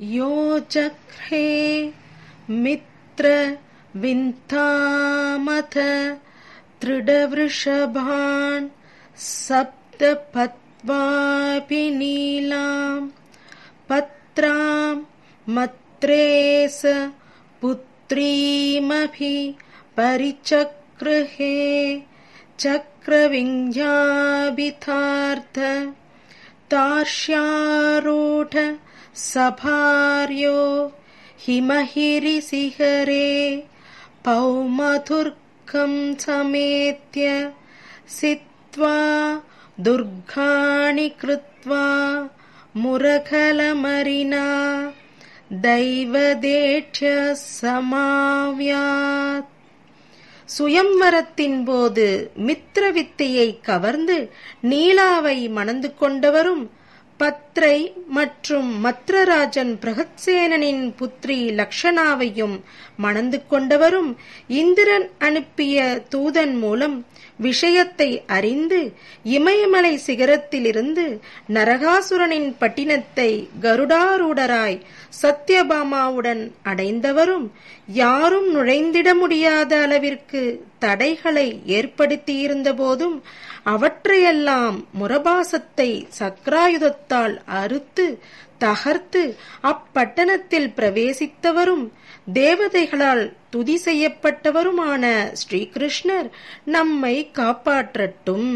यो जघ्रे मित्रविन्तामथ दृढवृषभान् सप्तपत्वापि नीलाम् पत्रां मत्रेस पुत्रीमभि परिचक्रुहे चक्रविञ्जाभिथार्थ तार्ष्यारूढ सभार्यो हिमहिरिसिहरे पौमधुर्गं समेत्य सित्वा दुर्गाणि कृत्वा मुरगलमरिना दैवदेठ्य समाव्यात् சுயம்வரத்தின் போது மித்திர வித்தையை கவர்ந்து நீலாவை மணந்து கொண்டவரும் பத்ரை மற்றும் மத்ரராஜன் பிரகத்சேனனின் புத்ரி லக்ஷனாவையும் மணந்து கொண்டவரும் இந்திரன் அனுப்பிய தூதன் மூலம் விஷயத்தை அறிந்து இமயமலை சிகரத்திலிருந்து நரகாசுரனின் பட்டினத்தை கருடாரூடராய் சத்யபாமாவுடன் அடைந்தவரும் யாரும் நுழைந்திட முடியாத அளவிற்கு தடைகளை ஏற்படுத்தியிருந்த போதும் அவற்றையெல்லாம் முரபாசத்தை சக்ராயுதத்தால் அறுத்து தகர்த்து அப்பட்டணத்தில் பிரவேசித்தவரும் தேவதைகளால் துதி செய்யப்பட்டவருமான ஸ்ரீகிருஷ்ணர் நம்மை காப்பாற்றட்டும்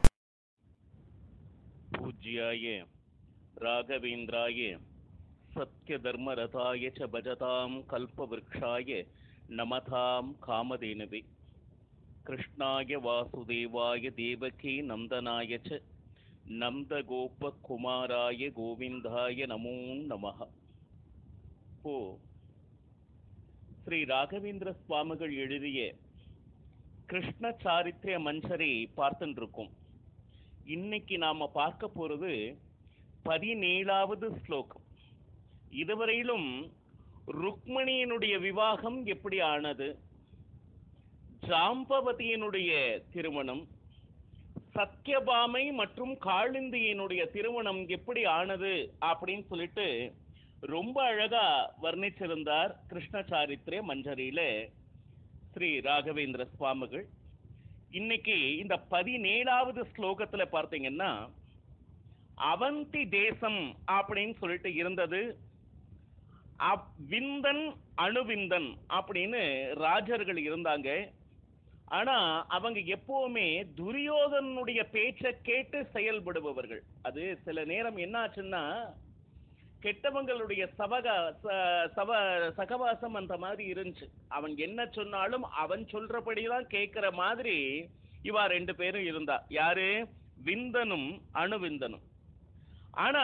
पूज्याय राघवेन्द्राय सत्यधर्मरथाय च भजतां कल्पवृक्षाय नमतां कामधेनवे कृष्णाय वासुदेवाय देवकी नन्दनाय च नन्दगोपकुमाराय गोविन्दाय नमो नमः ஓ ஸ்ரீ ராகவேந்திர சுவாமிகள் எழுதிய கிருஷ்ண சாரித்ரிய மஞ்சரை பார்த்துட்டு இருக்கோம் இன்னைக்கு நாம பார்க்க போறது பதினேழாவது ஸ்லோகம் இதுவரையிலும் ருக்மணியினுடைய விவாகம் எப்படி ஆனது ஜாம்பவதியினுடைய திருமணம் சத்யபாமை மற்றும் காளிந்தியினுடைய திருமணம் எப்படி ஆனது அப்படின்னு சொல்லிட்டு ரொம்ப அழகா வர்ணிச்சிருந்தார் கிருஷ்ண சாரித்ரிய மஞ்சரியில ஸ்ரீ ராகவேந்திர சுவாமிகள் இன்னைக்கு இந்த பதினேழாவது ஸ்லோகத்துல பார்த்தீங்கன்னா அவந்தி தேசம் அப்படின்னு சொல்லிட்டு இருந்தது அப்- விந்தன் அணுவிந்தன் அப்படின்னு ராஜர்கள் இருந்தாங்க ஆனா அவங்க எப்பவுமே துரியோதனுடைய பேச்சை கேட்டு செயல்படுபவர்கள் அது சில நேரம் என்ன ஆச்சுன்னா கெட்டவங்களுடைய சவக ச- சவ சகவாசம் அந்த மாதிரி இருந்துச்சு அவன் என்ன சொன்னாலும் அவன் சொல்றபடிதான் கேட்கிற மாதிரி இவா ரெண்டு பேரும் இருந்தா யாரு விந்தனும் அணுவிந்தனும் ஆனா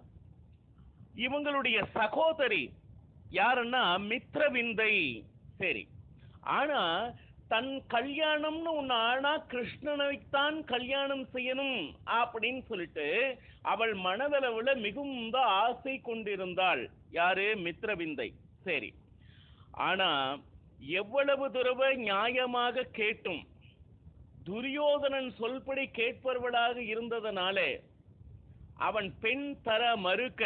இவங்களுடைய சகோதரி யாருன்னா மித்ரவிந்தை சரி ஆனா தன் கல்யாணம்னு ஒண்ணு ஆனா கிருஷ்ணனைத்தான் கல்யாணம் செய்யணும் அப்படின்னு சொல்லிட்டு அவள் மனதளவுல மிகுந்த ஆசை கொண்டிருந்தாள் யாரு மித்ரவிந்தை சரி ஆனா எவ்வளவு தூரவ நியாயமாக கேட்டும் துரியோதனன் சொல்படி கேட்பவர்களாக இருந்ததனாலே அவன் பெண் தர மறுக்க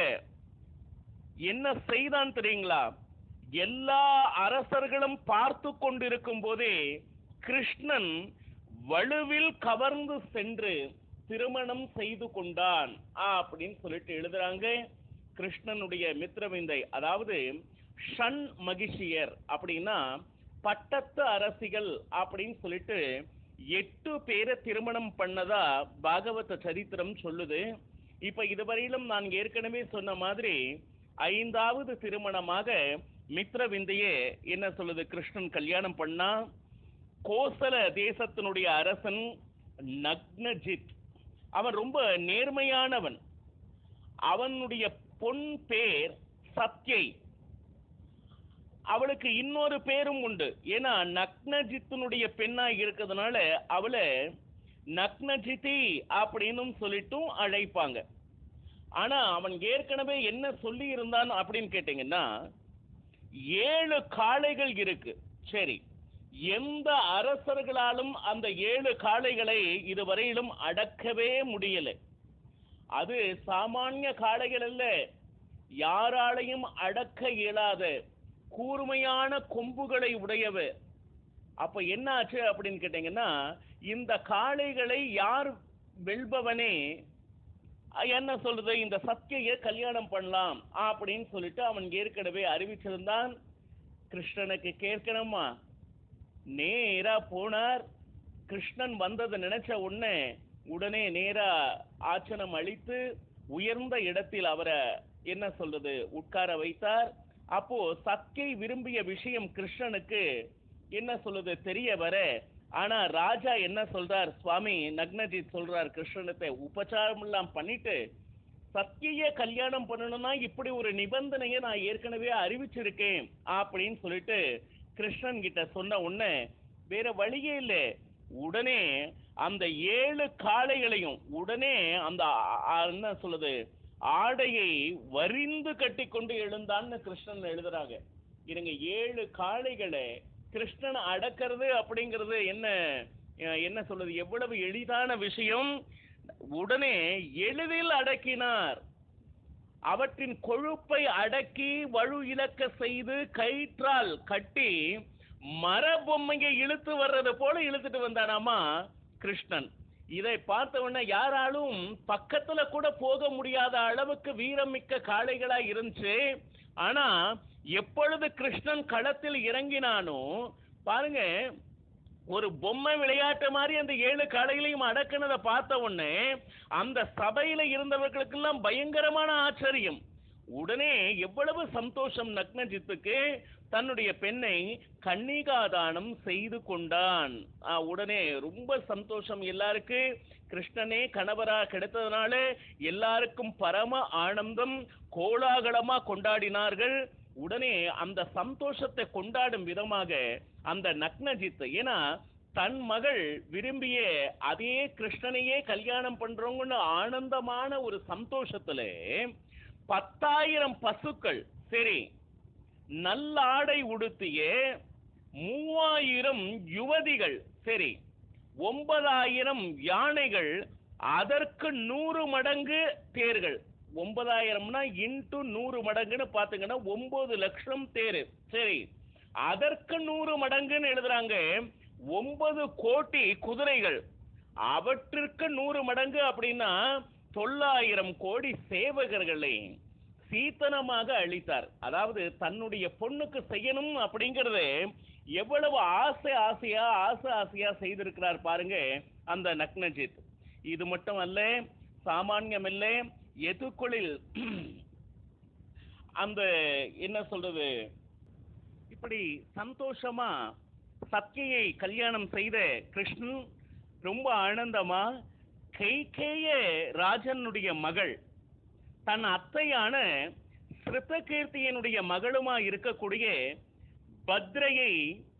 என்ன செய்தான் தெரியுங்களா எல்லா அரசர்களும் பார்த்து கொண்டிருக்கும் போதே கிருஷ்ணன் வலுவில் கவர்ந்து சென்று திருமணம் செய்து கொண்டான் அப்படின்னு சொல்லிட்டு எழுதுறாங்க கிருஷ்ணனுடைய மித்ரவிந்தை அதாவது ஷண் மகிஷியர் அப்படின்னா பட்டத்து அரசிகள் அப்படின்னு சொல்லிட்டு எட்டு பேரை திருமணம் பண்ணதா பாகவத சரித்திரம் சொல்லுது இப்ப இதுவரையிலும் நான் ஏற்கனவே சொன்ன மாதிரி ஐந்தாவது திருமணமாக மித்ரவிந்தையே என்ன சொல்லுது கிருஷ்ணன் கல்யாணம் பண்ணா கோசல தேசத்தினுடைய அரசன் நக்னஜித் அவன் ரொம்ப நேர்மையானவன் அவனுடைய பொன் பேர் சத்யை அவளுக்கு இன்னொரு பேரும் உண்டு ஏன்னா நக்னஜித்தினுடைய பெண்ணா இருக்கிறதுனால அவளை நக்னஜிதி அப்படின்னும் சொல்லிட்டும் அழைப்பாங்க ஆனா அவன் ஏற்கனவே என்ன சொல்லி இருந்தான் அப்படின்னு கேட்டீங்கன்னா ஏழு காளைகள் இருக்கு சரி எந்த அரசர்களாலும் அந்த ஏழு காளைகளை இதுவரையிலும் அடக்கவே முடியல அது சாமானிய காளைகள் அல்ல யாராலையும் அடக்க இயலாத கூர்மையான கொம்புகளை உடையவர் அப்ப என்ன ஆச்சு அப்படின்னு கேட்டீங்கன்னா இந்த காளைகளை யார் வெல்பவனே அஹ் என்ன சொல்றது இந்த சத்தியை கல்யாணம் பண்ணலாம் அப்படின்னு சொல்லிட்டு அவன் ஏற்கனவே அறிவிச்சிருந்தான் கிருஷ்ணனுக்கு கேட்கணுமா நேரா போனார் கிருஷ்ணன் வந்ததை நினைச்ச உடனே உடனே நேரா ஆச்சனம் அளித்து உயர்ந்த இடத்தில் அவரை என்ன சொல்றது உட்கார வைத்தார் அப்போ சத்யை விரும்பிய விஷயம் கிருஷ்ணனுக்கு என்ன சொல்லுது தெரிய வர ஆனா ராஜா என்ன சொல்றார் சுவாமி நக்னஜித் சொல்றார் கிருஷ்ணனத்தை உபச்சாரம் எல்லாம் பண்ணிட்டு சத்திய கல்யாணம் பண்ணணும்னா இப்படி ஒரு நிபந்தனையை நான் ஏற்கனவே அறிவிச்சிருக்கேன் அப்படின்னு சொல்லிட்டு கிருஷ்ணன் கிட்ட சொன்ன உடனே வேற வழியே இல்லை உடனே அந்த ஏழு காளைகளையும் உடனே அந்த ஆ- ஆ- என்ன சொல்லுது ஆடையை வரிந்து கட்டி கொண்டு எழுந்தான்னு கிருஷ்ணன் எழுதுறாங்க இருங்க ஏழு காளைகளை கிருஷ்ணன் அடக்கிறது அப்படிங்கிறது என்ன அஹ், என்ன சொல்றது எவ்வளவு எளிதான விஷயம் உடனே எளிதில் அடக்கினார் அவற்றின் கொழுப்பை அடக்கி வலு இழக்க செய்து கயிற்றால் கட்டி மர பொம்மையை இழுத்து வர்றது போல இழுத்துட்டு வந்தானாமா கிருஷ்ணன் இதை பார்த்த உடனே யாராலும் பக்கத்துல கூட போக முடியாத அளவுக்கு வீரமிக்க காளைகளா இருந்துச்சு ஆனா எப்பொழுது கிருஷ்ணன் களத்தில் இறங்கினானோ பாருங்க ஒரு பொம்மை விளையாட்டு மாதிரி அந்த ஏழு காளைகளையும் அடக்குனதை பார்த்த உடனே அந்த சபையில இருந்தவர்களுக்கெல்லாம் பயங்கரமான ஆச்சரியம் உடனே எவ்வளவு சந்தோஷம் நக்னஜித்துக்கு தன்னுடைய பெண்ணை கன்னிகாதானம் செய்து கொண்டான் ஆ, உடனே ரொம்ப சந்தோஷம் எல்லாருக்கு கிருஷ்ணனே கணவரா கிடைத்ததுனால எல்லாருக்கும் பரம ஆனந்தம் கோலாகலமா கொண்டாடினார்கள் உடனே அந்த சந்தோஷத்தை கொண்டாடும் விதமாக அந்த நக்னஜித் ஏன்னா தன் மகள் விரும்பிய அதே கிருஷ்ணனையே கல்யாணம் பண்றவங்கன்னு ஆனந்தமான ஒரு சந்தோஷத்துல பத்தாயிரம் பசுக்கள் சரி நல்ல ஆடை உடுத்திய மூவாயிரம் யுவதிகள் சரி ஒன்பதாயிரம் யானைகள் அதற்கு நூறு மடங்கு தேர்கள் ஒன்பதாயிரம்னா இன்ட்டு நூறு மடங்குன்னு பாத்தீங்கன்னா ஒன்பது லட்சம் தேர் சரி அதற்கு நூறு மடங்குன்னு எழுதுறாங்க ஒன்பது கோடி குதிரைகள் அவற்றிற்கு நூறு மடங்கு அப்படின்னா தொள்ளாயிரம் கோடி சேவகர்களை சீத்தனமாக அளித்தார் அதாவது தன்னுடைய பொண்ணுக்கு செய்யணும் அப்படிங்கறது எவ்வளவு ஆசை ஆசையா ஆசை ஆசையா செய்திருக்கிறார் பாருங்க அந்த நக்னஜித் இது மட்டும் அல்ல சாமானியம் இல்ல எதுக்குளில் அந்த என்ன சொல்றது இப்படி சந்தோஷமா சத்தியை கல்யாணம் செய்த கிருஷ்ணன் ரொம்ப ஆனந்தமா கைகேய ராஜனுடைய மகள் தன் அத்தையான சிருத்தகீர்த்தியனுடைய மகளுமா இருக்கக்கூடிய பத்ரையை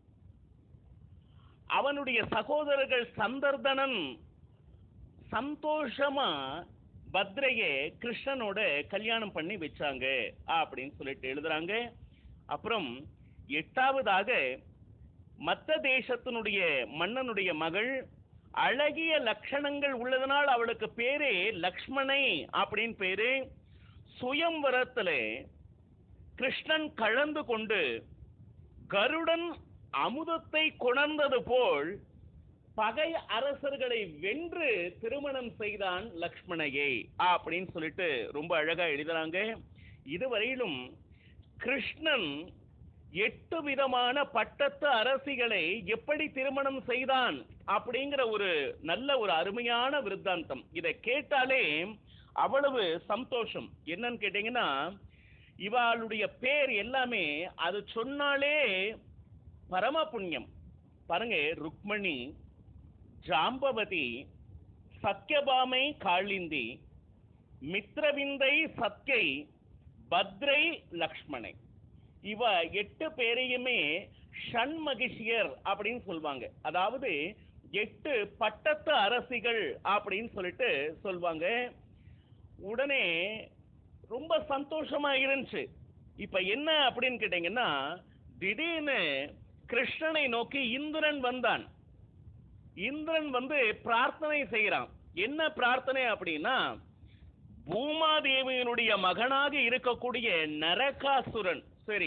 அவனுடைய சகோதரர்கள் சந்தர்தனன் சந்தோஷமா பத்ரைய கிருஷ்ணனோட கல்யாணம் பண்ணி வச்சாங்க அப்படின்னு சொல்லிட்டு எழுதுறாங்க அப்புறம் எட்டாவதாக மத்த தேசத்தினுடைய மன்னனுடைய மகள் அழகிய லட்சணங்கள் உள்ளதனால் அவளுக்கு பேரே லக்ஷ்மணை அப்படின்னு பேரு சுயம்வரத்துல கிருஷ்ணன் கலந்து கொண்டு கருடன் அமுதத்தை கொணர்ந்தது போல் பகை அரசர்களை வென்று திருமணம் செய்தான் லக்ஷ்மணையை அப்படின்னு சொல்லிட்டு ரொம்ப அழகா எழுதுறாங்க இதுவரையிலும் கிருஷ்ணன் எட்டு விதமான பட்டத்து அரசிகளை எப்படி திருமணம் செய்தான் அப்படிங்கிற ஒரு நல்ல ஒரு அருமையான விருத்தாந்தம் இதை கேட்டாலே அவ்வளவு சந்தோஷம் என்னன்னு கேட்டீங்கன்னா இவாளுடைய பேர் எல்லாமே அது சொன்னாலே பரம புண்ணியம் பாருங்க ருக்மணி ஜாம்பவதி சத்யபாமை காளிந்தி மித்ரவிந்தை சத்யை பத்ரை லக்ஷ்மணை இவ எட்டு பேரையுமே ஷண்மகிஷியர் அப்படின்னு சொல்லுவாங்க அதாவது எட்டு பட்டத்து அரசிகள் அப்படின்னு சொல்லிட்டு சொல்லுவாங்க உடனே ரொம்ப சந்தோஷமா இருந்துச்சு இப்ப என்ன அப்படின்னு கேட்டீங்கன்னா திடீர்னு கிருஷ்ணனை நோக்கி இந்திரன் வந்தான் இந்திரன் வந்து பிரார்த்தனை செய்யறான் என்ன பிரார்த்தனை அப்படின்னா பூமாதேவியினுடைய மகனாக இருக்கக்கூடிய நரகாசுரன் சரி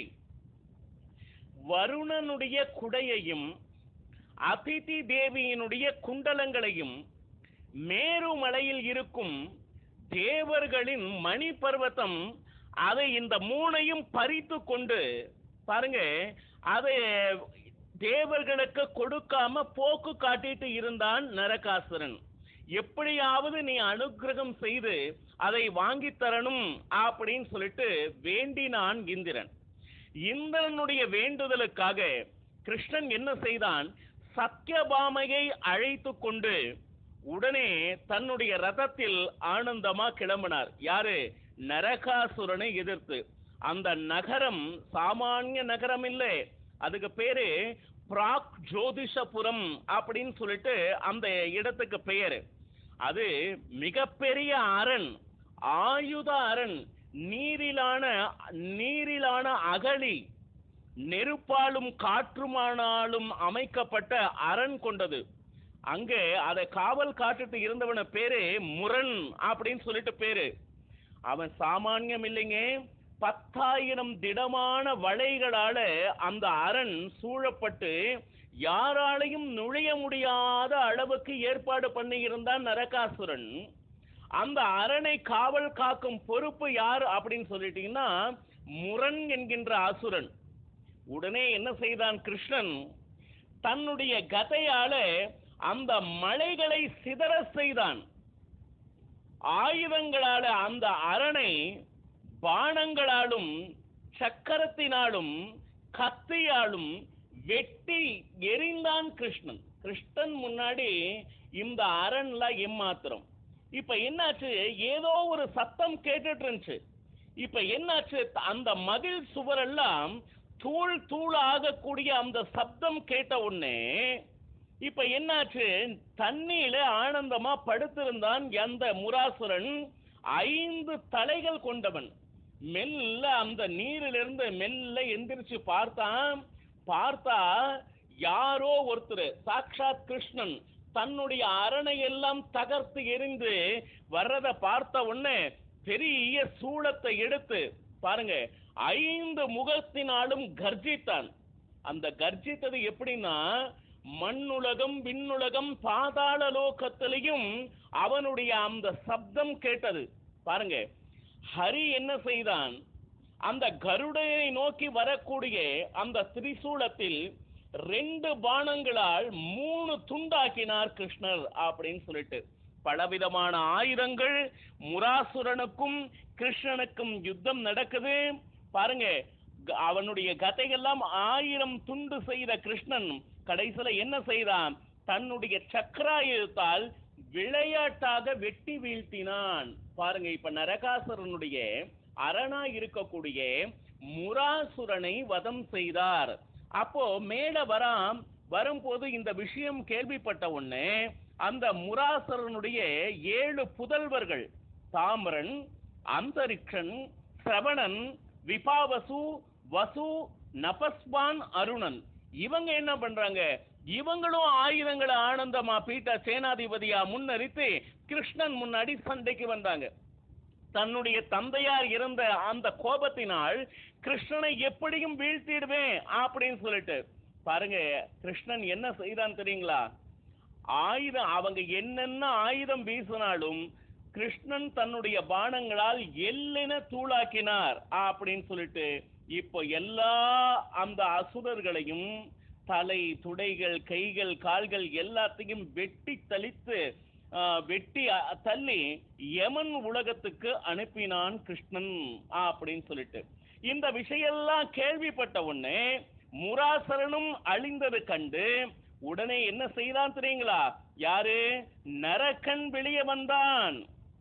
வருணனுடைய குடையையும் அதிதி தேவியினுடைய குண்டலங்களையும் மேருமலையில் இருக்கும் தேவர்களின் மணி பர்வதம் அதை இந்த மூணையும் பறித்து கொண்டு பாருங்க அதை தேவர்களுக்கு கொடுக்காம போக்கு காட்டிட்டு இருந்தான் நரகாசுரன் எப்படியாவது நீ அனுக்கிரகம் செய்து அதை வாங்கி தரணும் அப்படின்னு சொல்லிட்டு வேண்டினான் இந்திரன் இந்திரனுடைய வேண்டுதலுக்காக கிருஷ்ணன் என்ன செய்தான் சத்யபாமையை அழைத்து கொண்டு உடனே தன்னுடைய ரதத்தில் ஆனந்தமா கிளம்பினார் யாரு நரகாசுரனை எதிர்த்து அந்த நகரம் சாமானிய நகரம் இல்லை அதுக்கு பேரு பிராக் ஜோதிஷபுரம் அப்படின்னு சொல்லிட்டு அந்த இடத்துக்கு பெயர் அது மிகப்பெரிய அரண் ஆயுத அரண் நீரிலான நீரிலான அகழி நெருப்பாலும் காற்றுமானாலும் அமைக்கப்பட்ட அரண் கொண்டது அங்கே அதை காவல் காட்டுட்டு இருந்தவன பேரு முரண் அப்படின்னு சொல்லிட்டு பேரு அவன் சாமானியம் இல்லைங்க பத்தாயிரம் திடமான வளைகளால அந்த அரண் சூழப்பட்டு யாராலையும் நுழைய முடியாத அளவுக்கு ஏற்பாடு பண்ணி இருந்தான் நரகாசுரன் அந்த அரணை காவல் காக்கும் பொறுப்பு யார் அப்படின்னு சொல்லிட்டீங்கன்னா முரண் என்கின்ற அசுரன் உடனே என்ன செய்தான் கிருஷ்ணன் தன்னுடைய கதையால அந்த மலைகளை சிதற செய்தான் ஆயுதங்களால அந்த அரணை பானங்களாலும் சக்கரத்தினாலும் கத்தியாலும் வெட்டி எரிந்தான் கிருஷ்ணன் கிருஷ்ணன் முன்னாடி இந்த அரண்ல எம்மாத்திரம் இப்ப என்னாச்சு ஏதோ ஒரு சத்தம் கேட்டுட்டு இருந்துச்சு இப்ப என்னாச்சு அந்த மதில் சுவரெல்லாம் தூள் தூள் ஆகக்கூடிய அந்த சப்தம் கேட்ட உடனே இப்ப என்னாச்சு தண்ணியில ஆனந்தமா படுத்திருந்தான் அந்த முராசுரன் ஐந்து தலைகள் கொண்டவன் மெல்ல அந்த நீரிலிருந்து மெல்ல எந்திரிச்சு பார்த்தான் பார்த்தா யாரோ ஒருத்தர் சாக்ஷாத் கிருஷ்ணன் தன்னுடைய அரணை எல்லாம் தகர்த்து எரிந்து வர்றத பார்த்த உடனே பெரிய சூளத்தை எடுத்து பாருங்க ஐந்து முகத்தினாலும் கர்ஜித்தான் அந்த கர்ஜித்தது எப்படின்னா மண்ணுலகம் விண்ணுலகம் பாதாள லோகத்திலையும் அவனுடைய அந்த சப்தம் கேட்டது பாருங்க ஹரி என்ன செய்தான் அந்த கருடையை நோக்கி வரக்கூடிய அந்த திரிசூலத்தில் ரெண்டு பானங்களால் மூணு துண்டாக்கினார் கிருஷ்ணர் அப்படின்னு சொல்லிட்டு பலவிதமான ஆயுதங்கள் முராசுரனுக்கும் கிருஷ்ணனுக்கும் யுத்தம் நடக்குது பாருங்க க- அவனுடைய கதையெல்லாம் ஆயிரம் துண்டு செய்த கிருஷ்ணன் கடைசியில என்ன செய்தான் தன்னுடைய சக்கராயுதத்தால் விளையாட்டாக வெட்டி வீழ்த்தினான் பாருங்க இப்ப நரகாசுரனுடைய அரணா இருக்கக்கூடிய முராசுரனை வதம் செய்தார் அப்போ மேல வராம் வரும்போது இந்த விஷயம் கேள்விப்பட்ட உடனே அந்த முராசுரனுடைய ஏழு புதல்வர்கள் தாமரன் அந்தரிக்ஷன் சிரவணன் விபாவசு வசு நபஸ்வான் அருணன் இவங்க என்ன பண்றாங்க இவங்களும் ஆயுதங்களை ஆனந்தமா பீட்ட சேனாதிபதியா முன்னறித்து கிருஷ்ணன் முன்னாடி சண்டைக்கு வந்தாங்க தன்னுடைய தந்தையார் இருந்த அந்த கோபத்தினால் கிருஷ்ணனை எப்படியும் வீழ்த்திடுவேன் அப்படின்னு சொல்லிட்டு பாருங்க கிருஷ்ணன் என்ன செய்தான் தெரியுங்களா ஆயுதம் அவங்க என்னென்ன ஆயுதம் வீசினாலும் கிருஷ்ணன் தன்னுடைய பானங்களால் எல்லென தூளாக்கினார் அப்படின்னு சொல்லிட்டு இப்போ எல்லா அந்த அசுரர்களையும் தலை துடைகள் கைகள் கால்கள் எல்லாத்தையும் வெட்டி தளித்து ஆ, வெட்டி அ- தள்ளி யமன் உலகத்துக்கு அனுப்பினான் கிருஷ்ணன் அப்படின்னு சொல்லிட்டு இந்த விஷயம்லாம் கேள்விப்பட்ட உடனே முராசரனும் அழிந்தது கண்டு உடனே என்ன செய்தான் தெரியுங்களா யாரு நரக்கன் வெளியே வந்தான்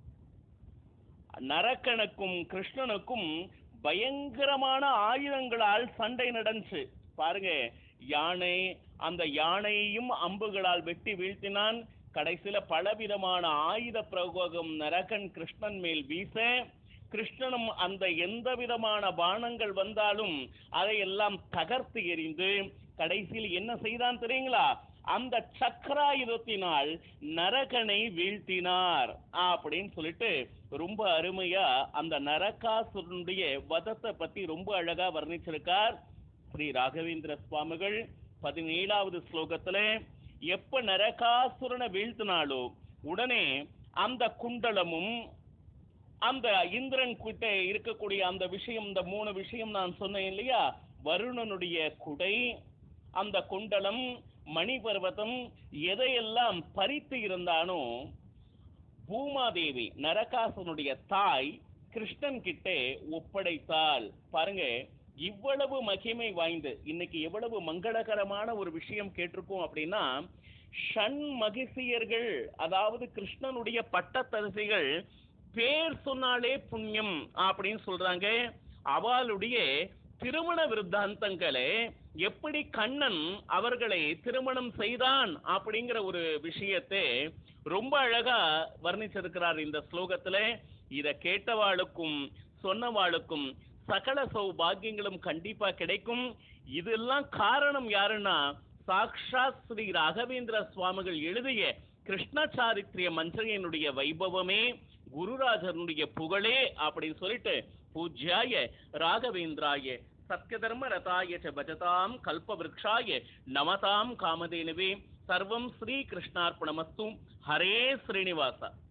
நரக்கனுக்கும் கிருஷ்ணனுக்கும் பயங்கரமான ஆயுதங்களால் சண்டை நடந்துச்சு பாருங்க யானை அந்த யானையையும் அம்புகளால் வெட்டி வீழ்த்தினான் கடைசியில பலவிதமான ஆயுத பிரயோகம் நரகன் கிருஷ்ணன் மேல் வீச கிருஷ்ணனும் அந்த எந்த விதமான பானங்கள் வந்தாலும் அதையெல்லாம் தகர்த்து எறிந்து கடைசியில் என்ன செய்தான் தெரியுங்களா அந்த சக்கராயுதத்தினால் நரகனை வீழ்த்தினார் அப்படின்னு சொல்லிட்டு ரொம்ப அருமையா அந்த நரகாசுரனுடைய வதத்தை பத்தி ரொம்ப அழகா வர்ணிச்சிருக்கார் ஸ்ரீ ராகவேந்திர சுவாமிகள் பதினேழாவது ஸ்லோகத்துல எப்ப நரகாசுரனை வீழ்த்தினாலோ உடனே அந்த குண்டலமும் அந்த இந்திரன் கிட்ட இருக்கக்கூடிய அந்த விஷயம் இந்த மூணு விஷயம் நான் சொன்னேன் இல்லையா வருணனுடைய குடை அந்த குண்டலம் மணிபர்வதம் எதையெல்லாம் பறித்து இருந்தானோ பூமாதேவி நரகாசனுடைய தாய் கிருஷ்ணன் கிட்டே ஒப்படைத்தாள் பாருங்க இவ்வளவு மகிமை வாய்ந்து இன்னைக்கு எவ்வளவு மங்களகரமான ஒரு விஷயம் கேட்டிருக்கோம் அப்படின்னா ஷண் மகிழ்ச்சியர்கள் அதாவது கிருஷ்ணனுடைய பட்டத்தரசிகள் பேர் சொன்னாலே புண்ணியம் அப்படின்னு சொல்றாங்க அவளுடைய திருமண விருத்தாந்தங்களை எப்படி கண்ணன் அவர்களை திருமணம் செய்தான் அப்படிங்கிற ஒரு விஷயத்தை ரொம்ப அழகா வர்ணிச்சிருக்கிறார் இந்த ஸ்லோகத்துல இத கேட்டவாளுக்கும் சொன்னவாளுக்கும் சகல சௌபாகியங்களும் கண்டிப்பா கிடைக்கும் இதெல்லாம் காரணம் யாருன்னா சாக்ஷாத் ஸ்ரீ ராகவேந்திர சுவாமிகள் எழுதிய கிருஷ்ண சாரித்ரிய மஞ்சையனுடைய வைபவமே குருராஜனுடைய புகழே அப்படின்னு சொல்லிட்டு பூஜ்யாய ராகவேந்திராய சத்யதர்ம ரதாய ச பஜதாம் கல்பவ்ருக்ஷாய நமதாம் காமதேனுவே சர்வம் ஸ்ரீ கிருஷ்ணார்ப்பணமஸ்து ஹரே ஸ்ரீனிவாசா